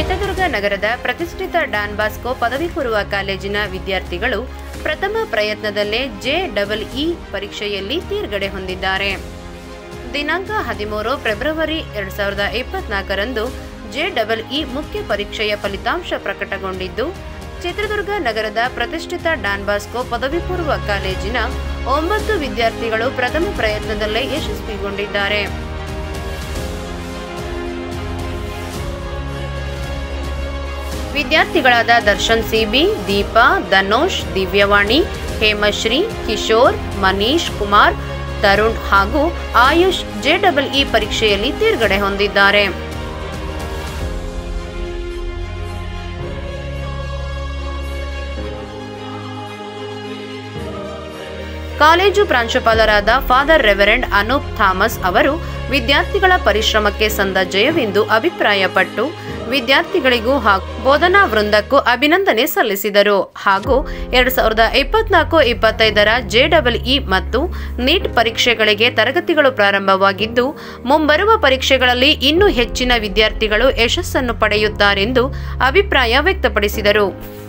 ಚಿತ್ರದುರ್ಗ ನಗರದ ಪ್ರತಿಷ್ಠಿತ Don Bosco ಪದವಿ ಪೂರ್ವ ಕಾಲೇಜಿನ ವಿದ್ಯಾರ್ಥಿಗಳು ಪ್ರಥಮ ಪ್ರಯತ್ನದಲ್ಲೇ ಜೆ ಡಬಲ್ ಇ ಪರೀಕ್ಷೆಯಲ್ಲಿ ತೇರ್ಗಡೆ ಹೊಂದಿದ್ದಾರೆ ದಿನಾಂಕ ಹದಿಮೂರು ಫೆಬ್ರವರಿ ಎರಡ್ ಸಾವಿರದ ಇಪ್ಪತ್ನಾಲ್ಕರಂದು ಜೆ ಡಬಲ್ ಇ ಮುಖ್ಯ ಪರೀಕ್ಷೆಯ ಫಲಿತಾಂಶ ಪ್ರಕಟಗೊಂಡಿದ್ದು ಚಿತ್ರದುರ್ಗ ನಗರದ ಪ್ರತಿಷ್ಠಿತ ಡಾನ್ ಬಾಸ್ಕೋ ಪದವಿ ಪೂರ್ವ ಕಾಲೇಜಿನ ಒಂಬತ್ತು ವಿದ್ಯಾರ್ಥಿಗಳು ಪ್ರಥಮ ಪ್ರಯತ್ನದಲ್ಲೇ ಯಶಸ್ವಿಗೊಂಡಿದ್ದಾರೆ ವಿದ್ಯಾರ್ಥಿಗಳಾದ ದರ್ಶನ್ ಸಿಬಿ ದೀಪಾ ಧನೋಷ್ ದಿವ್ಯವಾಣಿ ಹೇಮಶ್ರೀ ಕಿಶೋರ್ ಮನೀಶ್ ಕುಮಾರ್ ತರುಣ್ ಹಾಗೂ ಆಯುಷ್ ಜೆ ಡಬಲ್ ಇ ಪರೀಕ್ಷೆಯಲ್ಲಿ ತೇರ್ಗಡೆ ಹೊಂದಿದ್ದಾರೆ ಕಾಲೇಜು ಪ್ರಾಂಶುಪಾಲರಾದ ಫಾದರ್ ರೆವರೆಂಡ್ ಅನೂಪ್ ಥಾಮಸ್ ಅವರು ವಿದ್ಯಾರ್ಥಿಗಳ ಪರಿಶ್ರಮಕ್ಕೆ ಸಂದ ಜಯವೆಂದು ಅಭಿಪ್ರಾಯಪಟ್ಟು ವಿದ್ಯಾರ್ಥಿಗಳಿಗೂ ಹಾಗೂ ಬೋಧನಾ ವೃಂದಕ್ಕೂ ಅಭಿನಂದನೆ ಸಲ್ಲಿಸಿದರು ಹಾಗೂ ಎರಡ್ ಸಾವಿರದ ಇಪ್ಪತ್ನಾಲ್ಕು ಇಪ್ಪತ್ತೈದರ ಜೆ ಡಬಲ್ ಇ ಮತ್ತು ನೀಟ್ ಪರೀಕ್ಷೆಗಳಿಗೆ ತರಗತಿಗಳು ಪ್ರಾರಂಭವಾಗಿದ್ದು ಮುಂಬರುವ ಪರೀಕ್ಷೆಗಳಲ್ಲಿ ಇನ್ನೂ ಹೆಚ್ಚಿನ ವಿದ್ಯಾರ್ಥಿಗಳು ಯಶಸ್ಸನ್ನು ಪಡೆಯುತ್ತಾರೆಂದು ಅಭಿಪ್ರಾಯ ವ್ಯಕ್ತಪಡಿಸಿದರು